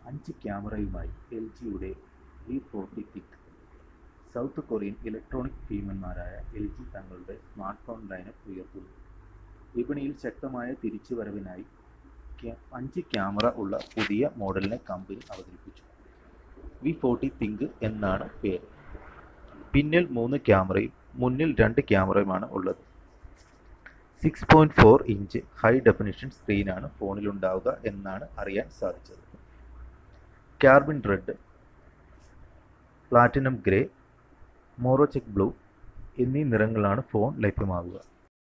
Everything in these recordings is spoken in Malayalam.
അഞ്ച് ക്യാമറയുമായി എൽ ജിയുടെ V forty ThinQ south Korean electronic ഭീമന്മാരായ എൽ ജി തങ്ങളുടെ സ്മാർട്ട് ഫോൺ ലൈനപ്പ് ഉയർത്തുന്നു വിപണിയിൽ ശക്തമായ തിരിച്ചുവരവിനായി ക്യാ- അഞ്ച് ക്യാമറ ഉള്ള പുതിയ മോഡലിനെ കമ്പനി അവതരിപ്പിച്ചു വി ഫോർട്ടി തിങ്ക് എന്നാണ് പേര് പിന്നിൽ മൂന്ന് ക്യാമറയും മുന്നിൽ രണ്ട് ക്യാമറയുമാണ് ഉള്ളത് six point four inch high definition സ്ക്രീനാണ് ഫോണിലുണ്ടാവുക എന്നാണ് അറിയാൻ സാധിച്ചത് carmine red platinum grey Moroccan blue എന്നീ നിറങ്ങളാണ് ഫോൺ ലഭ്യമാകുക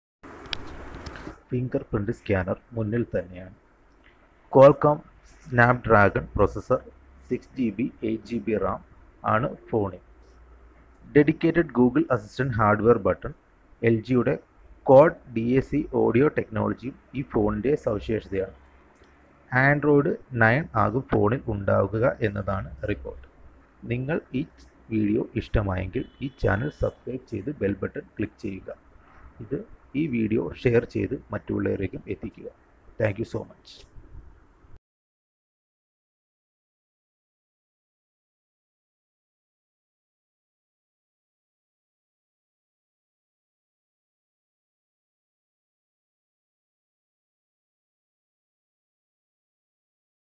ഫിംഗർ പ്രിൻ്റ് സ്കാനർ മുന്നിൽ തന്നെയാണ് Qualcomm Snapdragon processor six G B eight G B RAM ആണ് ഫോണിൽ dedicated Google assistant hardware button L ജിയുടെ quad D A C audio ടെക്നോളജിയും ഈ ഫോണിൻ്റെ സവിശേഷതയാണ് ആൻഡ്രോയിഡ് നയൻ ആകും ഫോണിൽ ഉണ്ടാവുക എന്നതാണ് റിപ്പോർട്ട് നിങ്ങൾ ഈ വീഡിയോ ഇഷ്ടമായെങ്കിൽ ഈ ചാനൽ സബ്സ്ക്രൈബ് ചെയ്ത് ബെൽ ബട്ടൺ ക്ലിക്ക് ചെയ്യുക ഇത് ഈ വീഡിയോ ഷെയർ ചെയ്ത് മറ്റുള്ളവരിലേക്കും എത്തിക്കുക താങ്ക് യു സോ മച്ച്